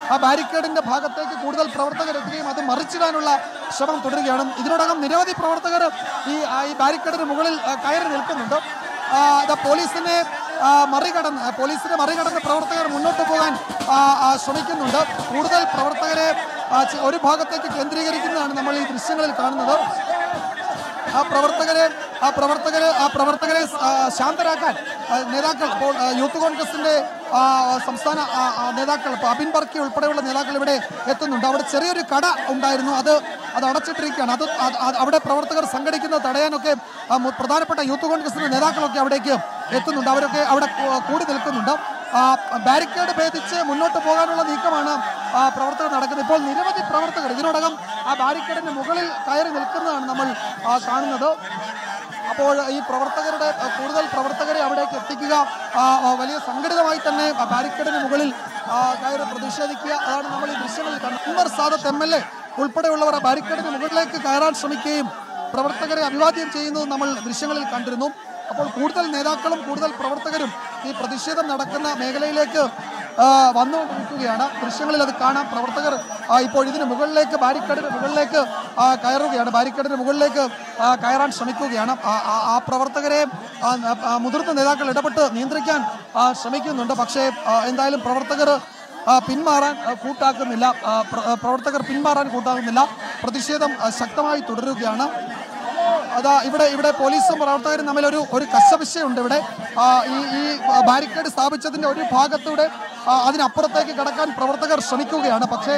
ആ ബാരിക്കേഡിന്റെ ഭാഗത്തേക്ക് കൂടുതൽ പ്രവർത്തകർ എത്തുകയും അത് മറിച്ചിടാനുള്ള ശ്രമം തുടരുകയാണ് ഇതിനോടകം നിരവധി പ്രവർത്തകർ ഈ ആ, ഈ ബാരിക്കേഡിന് മുകളിൽ ആ, കയറി നിൽക്കുന്നുണ്ട് ആ, ഇത് പോലീസിനെ ആ, മറികടന്ന് ആ, പോലീസിനെ മറികടന്ന് പ്രവർത്തകർ മുന്നോട്ട് പോകാൻ ആ, ആ, ശ്രമിക്കുന്നുണ്ട് കൂടുതൽ പ്രവർത്തകരെ ആ, ചെ- ഒരു ഭാഗത്തേക്ക് കേന്ദ്രീകരിക്കുന്നതാണ് നമ്മൾ ഈ ദൃശ്യങ്ങളിൽ കാണുന്നത് ആ പ്രവർത്തകരെ ആ പ്രവർത്തകരെ ആ പ്രവർത്തകരെ ആ, ശാന്തരാക്കാൻ ആ, നേതാക്കൾ ഇപ്പോൾ ആ, യൂത്ത് കോൺഗ്രസിന്റെ ആ, സംസ്ഥാന ആ, ആ, നേതാക്കൾ ഇപ്പോൾ അബിൻ ബർക്കി ഉൾപ്പെടെയുള്ള നേതാക്കൾ ഇവിടെ എത്തുന്നുണ്ട് അവിടെ ചെറിയൊരു കട ഉണ്ടായിരുന്നു അത് അത് അടച്ചിട്ടിരിക്കുകയാണ് അത് അത് അത് അവിടെ പ്രവർത്തകർ സംഘടിക്കുന്നത് തടയാനൊക്കെ ആ, മു- പ്രധാനപ്പെട്ട യൂത്ത് കോൺഗ്രസിന്റെ നേതാക്കളൊക്കെ അവിടേക്ക് എത്തുന്നുണ്ട് അവരൊക്കെ അവിടെ കൂ- കൂടി നിൽക്കുന്നുണ്ട് ആ, ബാരിക്കേഡ് ഭേദിച്ച് മുന്നോട്ട് പോകാനുള്ള നീക്കമാണ് ആ, പ്രവർത്തകർ നടക്കുന്നത് ഇപ്പോൾ നിരവധി പ്രവർത്തകർ ഇതിനോടകം ആ ബാരിക്കേഡിന് മുകളിൽ കയറി നിൽക്കുന്നതാണ് നമ്മൾ ആ, കാണുന്നത് അപ്പോൾ ഈ പ്രവർത്തകരുടെ ആ, കൂടുതൽ പ്രവർത്തകരെ അവിടേക്ക് എത്തിക്കുക ആ, ആ, വലിയ സംഘടിതമായി തന്നെ ആ ബാരിക്കേഡിന് മുകളിൽ ആ, കയറി പ്രതിഷേധിക്കുക അതാണ് നമ്മൾ ഈ ദൃശ്യങ്ങളിൽ കണ്ടത് Ummer Sadath M L A ഉൾപ്പെടെയുള്ളവർ ആ ബാരിക്കേഡിന് മുകളിലേക്ക് കയറാൻ ശ്രമിക്കുകയും പ്രവർത്തകരെ അഭിവാദ്യം ചെയ്യുന്നത് നമ്മൾ ദൃശ്യങ്ങളിൽ കണ്ടിരുന്നു അപ്പോൾ കൂടുതൽ നേതാക്കളും കൂടുതൽ പ്രവർത്തകരും ഈ പ്രതിഷേധം നടക്കുന്ന മേഖലയിലേക്ക് ആ, വന്നുകൊണ്ടിരിക്കുകയാണ് ദൃശ്യങ്ങളിൽ അത് കാണാം പ്രവർത്തകർ ആ, ഇപ്പോൾ ഇതിന് മുകളിലേക്ക് ബാരിക്കേഡിന് മുകളിലേക്ക് ആ, കയറുകയാണ് ബാരിക്കേഡിന് മുകളിലേക്ക് ആ, കയറാൻ ശ്രമിക്കുകയാണ് ആ- ആ- ആ പ്രവർത്തകരെ ആ, ആ, മുതിർന്ന നേതാക്കൾ ഇടപെട്ട് നിയന്ത്രിക്കാൻ ആ, ശ്രമിക്കുന്നുണ്ട് പക്ഷേ ആ, എന്തായാലും പ്രവർത്തകർ ആ, പിന്മാറാൻ ആ, കൂട്ടാക്കുന്നില്ല ആ, പ്ര- ആ, പ്രവർത്തകർ പിന്മാറാൻ കൂട്ടാക്കുന്നില്ല പ്രതിഷേധം ആ, ശക്തമായി തുടരുകയാണ് അതാ ഇവിടെ ഇവിടെ പോലീസും പ്രവർത്തകരും തമ്മിൽ ഒരു ഒരു കശപിശയുണ്ട് ഇവിടെ ആ, ഈ ഈ ബാരിക്കേഡ് സ്ഥാപിച്ചതിന്റെ ഒരു ഭാഗത്തൂടെ ആ, അതിനപ്പുറത്തേക്ക് കടക്കാൻ പ്രവർത്തകർ ശ്രമിക്കുകയാണ് പക്ഷേ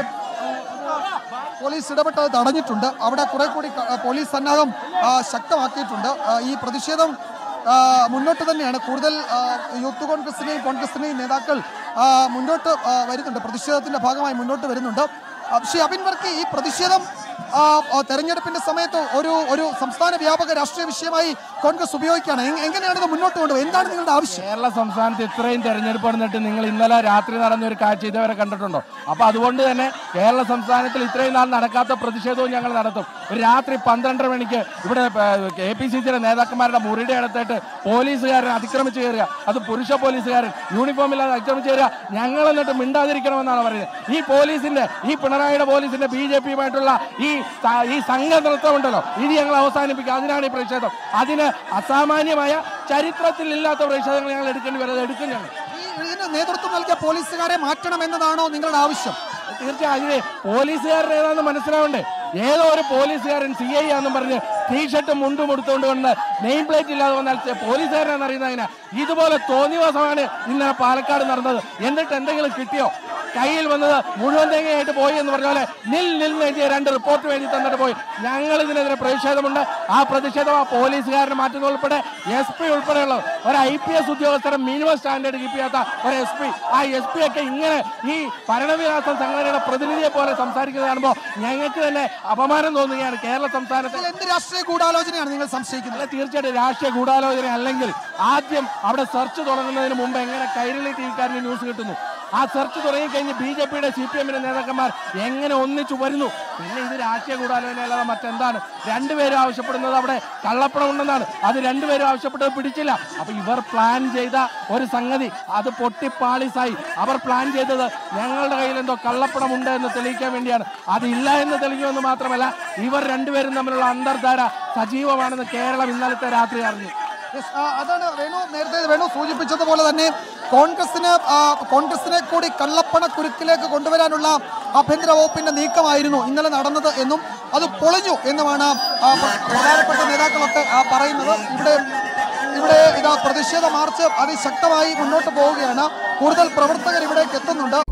പോലീസ് ഇടപെട്ട് അത് തടഞ്ഞിട്ടുണ്ട് അവിടെ കുറെ കൂടി ക- പോലീസ് സന്നാഹം ആ, ശക്തമാക്കിയിട്ടുണ്ട് ആ, ഈ പ്രതിഷേധം ആ, മുന്നോട്ട് തന്നെയാണ് കൂടുതൽ ആ, യൂത്ത് കോൺഗ്രസിന്റെയും കോൺഗ്രസിന്റെയും നേതാക്കൾ ആ, മുന്നോട്ട് ആ, വരുന്നുണ്ട് പ്രതിഷേധത്തിന്റെ ഭാഗമായി മുന്നോട്ട് വരുന്നുണ്ട് ആ, ശ്രീ അബിൻ വർക്കി ഈ പ്രതിഷേധം ആ, ആ, തെരഞ്ഞെടുപ്പിന്റെ സമയത്ത് ഒരു ഒരു സംസ്ഥാന വ്യാപക രാഷ്ട്രീയ വിഷയമായി കോൺഗ്രസ് ഉപയോഗിക്കുകയാണ് എങ്- എങ്ങനെയാണ് ഇത് മുന്നോട്ട് കൊണ്ടുപോകുന്നത് എന്താണ് നിങ്ങളുടെ ആവശ്യം കേരള സംസ്ഥാനത്ത് ഇത്രയും തെരഞ്ഞെടുപ്പ് നടന്നിട്ട് നിങ്ങൾ ഇന്നലെ രാത്രി നടന്ന ഒരു കാഴ്ച ഇതുവരെ കണ്ടിട്ടുണ്ടോ അപ്പൊ അതുകൊണ്ട് തന്നെ കേരള സംസ്ഥാനത്തിൽ ഇത്രയും നാൾ നടക്കാത്ത പ്രതിഷേധവും ഞങ്ങൾ നടത്തും ഒരു രാത്രി പന്ത്രണ്ടര മണിക്ക് ഇവിടെ കെ പി സി സിയുടെ നേതാക്കന്മാരുടെ മുറിയുടെ അടുത്തിട്ട് പോലീസുകാരൻ അതിക്രമിച്ച് കയറുക അത് പുരുഷ പോലീസുകാരൻ യൂണിഫോമില്ലാതെ അതിക്രമിച്ച് കയറുക ഞങ്ങൾ എന്നിട്ട് മിണ്ടാതിരിക്കണമെന്നാണ് പറയുന്നത് ഈ പോലീസിന്റെ ഈ പിണറായിയുടെ പോലീസിന്റെ ബി ജെ പിയുമായിട്ടുള്ള ഈ സ- ഈ സംഘനൃത്തം ഉണ്ടല്ലോ ഇത് ഞങ്ങൾ അവസാനിപ്പിക്കുക അതിനാണ് ഈ പ്രതിഷേധം അതിന് അസാമാന്യമായ ചരിത്രത്തിൽ ഇല്ലാത്ത പ്രതിഷേധങ്ങൾ ഞങ്ങൾ എടുക്കേണ്ടി വരുന്നത് എടുക്കും ഞങ്ങൾ ഈ ഇതിന് നേതൃത്വം നൽകിയ പോലീസുകാരെ മാറ്റണം എന്നതാണോ നിങ്ങളുടെ ആവശ്യം തീർച്ചയായും അതിന് പോലീസുകാരൻ ഏതാണെന്ന് മനസ്സിലാവണ്ടേ ഏതോ ഒരു പോലീസുകാരൻ സി ഐ ആണെന്നും പറഞ്ഞ് ടീഷർട്ടും മുണ്ടും എടുത്തുകൊണ്ട് കൊണ്ട് നെയിം പ്ലേറ്റ് ഇല്ലാതെ വന്നാൽ പോലീസുകാരനാണെന്ന് അറിയുന്നത് അതിനാ ഇതുപോലെ തോന്നിവാസമാണ് ഇന്നലെ പാലക്കാട് നടന്നത് എന്നിട്ട് എന്തെങ്കിലും കിട്ടിയോ കയ്യിൽ വന്നത് മുഴുവൻ തേങ്ങയായിട്ട് പോയി എന്ന് പറഞ്ഞ പോലെ നിൽ നിൽ എഴുതിയ രണ്ട് റിപ്പോർട്ട് എഴുതി തന്നിട്ട് പോയി ഞങ്ങൾ ഇതിനെതിരെ പ്രതിഷേധമുണ്ട് ആ പ്രതിഷേധം ആ പോലീസുകാരനെ മാറ്റുന്ന ഉൾപ്പെടെ എസ് പി ഉൾപ്പെടെയുള്ള ഒരു ഐ പി എസ് ഉദ്യോഗസ്ഥരെ മിനിമം സ്റ്റാൻഡേർഡ് കീപ്പ് ചെയ്യാത്ത ഒരു എസ് പി ആ എസ് പി ഒക്കെ ഇങ്ങനെ ഈ ഭരണവികാസം സംഘടനയുടെ പ്രതിനിധിയെ പോലെ സംസാരിക്കുന്നത് കാണുമ്പോൾ ഞങ്ങൾക്ക് തന്നെ അപമാനം തോന്നുകയാണ് കേരള സംസ്ഥാനത്ത് ഇതിൽ എന്ത് രാഷ്ട്രീയ ഗൂഢാലോചനയാണ് നിങ്ങൾ സംശയിക്കുന്നത് അല്ല തീർച്ചയായിട്ടും രാഷ്ട്രീയ ഗൂഢാലോചന അല്ലെങ്കിൽ ആദ്യം അവിടെ സെർച്ച് തുടങ്ങുന്നതിന് മുമ്പ് എങ്ങനെ കൈരളി ടി വിക്കാരന് ന്യൂസ് കിട്ടുന്നു ആ സെർച്ച് തുടങ്ങിക്കഴിഞ്ഞ് ബി ജെ പിയുടെ സി പി എമ്മിന്റെ നേതാക്കന്മാർ എങ്ങനെ ഒന്നിച്ചു വരുന്നു പിന്നെ ഇത് രാഷ്ട്രീയ ഗൂഢാലോചന അല്ലാതെ മറ്റെന്താണ് രണ്ടുപേരും ആവശ്യപ്പെടുന്നത് അവിടെ കള്ളപ്പണം ഉണ്ടെന്നാണ് അത് രണ്ടുപേരും ആവശ്യപ്പെട്ടത് പിടിച്ചില്ല അപ്പൊ ഇവർ പ്ലാൻ ചെയ്ത ഒരു സംഗതി അത് പൊട്ടിപ്പാളിസായി അവർ പ്ലാൻ ചെയ്തത് ഞങ്ങളുടെ കയ്യിൽ എന്തോ കള്ളപ്പണം ഉണ്ട് എന്ന് തെളിയിക്കാൻ വേണ്ടിയാണ് അതില്ല എന്ന് തെളിയുമെന്ന് മാത്രമല്ല ഇവർ രണ്ടുപേരും തമ്മിലുള്ള അന്തർധാര സജീവമാണെന്ന് കേരളം ഇന്നലത്തെ രാത്രി അറിഞ്ഞു Yes, ആ, അതാണ് വേണു നേരത്തെ വേണു സൂചിപ്പിച്ചതുപോലെ തന്നെ കോൺഗ്രസിന് ആ, കോൺഗ്രസിനെ കൂടി കള്ളപ്പണ കുരുക്കിലേക്ക് കൊണ്ടുവരാനുള്ള ആഭ്യന്തര വകുപ്പിന്റെ നീക്കമായിരുന്നു ഇന്നലെ നടന്നത് എന്നും അത് പൊളിഞ്ഞു എന്നുമാണ് ആ, പ്ര- പ്രധാനപ്പെട്ട നേതാക്കളൊക്കെ ആ, പറയുന്നത് ഇവിടെ ഇവിടെ ഇതാ പ്രതിഷേധ മാർച്ച് അതിശക്തമായി മുന്നോട്ട് പോവുകയാണ് കൂടുതൽ പ്രവർത്തകർ ഇവിടേക്ക് എത്തുന്നുണ്ട്